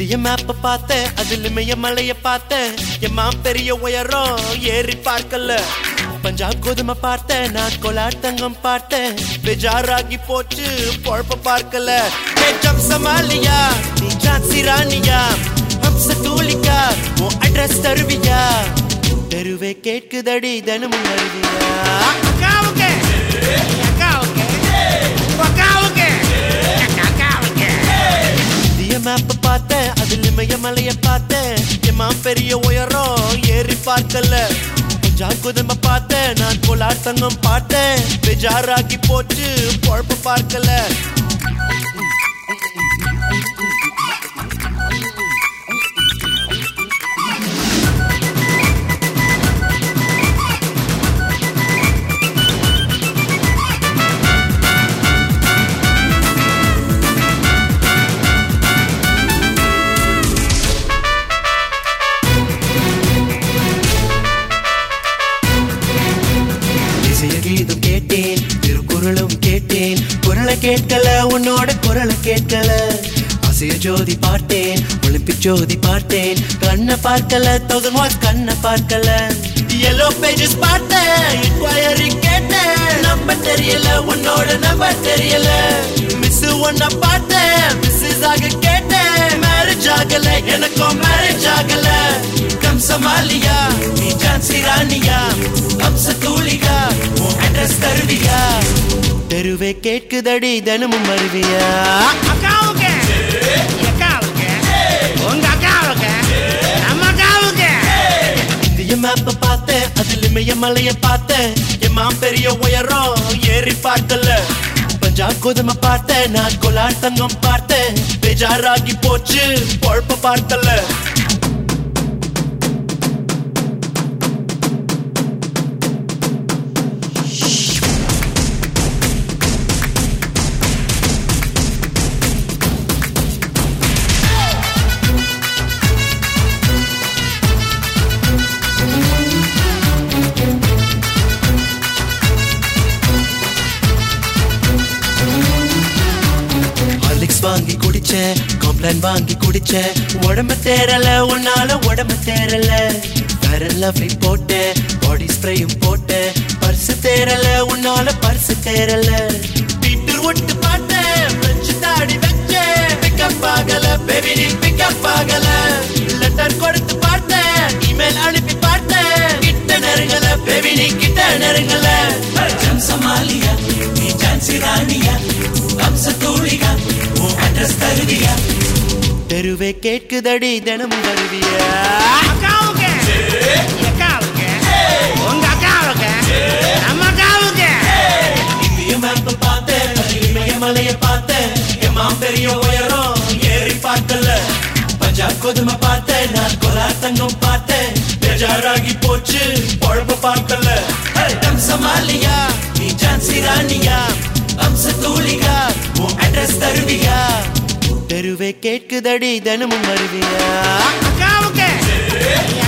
இந்திய மேப்ப பார்த்தேன் அதுல மெய்ய மலைய பார்த்தேன் என் மாம் பெரிய உயரம் ஏறி பார்க்கல பஞ்சாப் கோதுமை பார்த்தேன் நான் கோலார் தங்கம் பார்த்தேன் பெஜாராகி போச்சு பொழப்ப பார்க்கல ஏற்றம் சமாலியா நீ ஜான்சி ராணியா ஹம்ச தூளிக்கா உன் அட்ரஸ் தருவியா தெருவே கேட்குதடி தினமும் வருவியா அக்காவுக்கு அக்காவுக்கு அக்காவுக்கு அக்காவுக்கு இந்திய மேப்ப பார்த்தேன் அதுல மைய மலைய பார்த்தேன் என் மாம் பெரிய உயரம் ஏறி பார்க்கல பஞ்சாப் குதுமை பார்த்தேன் நான் கோலார் தங்கம் பார்த்தேன் பெஜாராகி போச்சு பொழப்பு பார்க்கல இசைய கீதம் கேட்டேன் திருக்குறளும் கேட்டேன் குரலை கேட்கல உன்னோட குரலை கேட்கல அசைய ஜோதி பார்த்தேன் ஒலிம்பிக் ஜோதி பார்த்தேன் கண்ணை பார்க்கல தௌசண்ட் வாட்ஸ் கண்ணை பார்க்கல எல்லோ பேஜஸ் பார்த்தேன் இன்கொயரி கேட்டேன் நம்பர் தெரியல உன்னோட நம்பர் தெரியல மிஸ் ஒன்ன பார்த்தேன் மிஸ்ஸஸ் ஆக கேட்டேன் மேரேஜ் ஆகல எனக்கும் மேரேஜ் ஆகல கம் சமாலியா நீ ஜான்சி ராணியா அம்ச தூளிகா உன் அட்ரஸ் தருவியா தெருவே கேட்குதடி தினமும் வருவியா அக்காவுக்கு அக்காவுக்கு உங்க அக்காவுக்கு நம்ம அக்காவுக்கு இந்திய மேப்ப பார்த்தேன் அதுல மெய்ய மலைய பார்த்தேன் என் மாம் பெரிய உயரம் ஏறி பார்க்கல பஞ்சாப் கோதுமை பார்த்தேன் நான் கோலார் தங்கம் பார்த்தேன் பெஜாராகி போச்சு பொழப்ப பார்க்கல ஹார்லிக்ஸ் வாங்கி குடிச்சேன் காம்ப்ளான் வாங்கி குடிச்சேன் உடம்பு தேரல உன்னால உடம்பு தேரல வேற லவ்லி போட்டேன் பாடி ஸ்ப்ரேயும் போட்டேன் பர்ஸ் தேரல உன்னால பர்ஸ் தேரல பீட்டர் ஒட்டு பார்த்தேன் பிரெஞ்சு தாடி வச்சேன் பிக்கப் ஆகல பேபி நீ பிக்கப் ஆகல லெட்டர் கொடுத்து பார்த்தேன் இமெயில் அனுப்பி பார்த்தேன் கிட்ட நெருங்கல பேபி நீ கிட்ட நெருங்கல ஜம் சமாலியா நீ ஜான்சி ராணியா அம்ச தூளிகா உன் அட்ரஸ் தருவியா தெருவே கேட்குதடி தினமும் வருவியா அக்காவுக்கு அக்காவுக்கு உங்க அக்காவுக்கு நம்ம அக்காவுக்கு இந்திய மேப்ப பார்த்தேன் இமய மலைய பார்த்தேன் என் மாம் பெரிய உயரம் ஏறி பார்க்கல பஞ்சாப் கோதுமை பார்த்தேன் நான் கோலார் தங்கம் பார்த்தேன் பெஜாராகி போச்சு பொழப்ப பார்க்கல டம் சமாலியா நீ ஜான்சி ராணியா அம்ச தூளிகா உன் அட்ரஸ் தருவியா தெருவே கேட்குதடி தினமும் வருவியா அக்காவுக்கு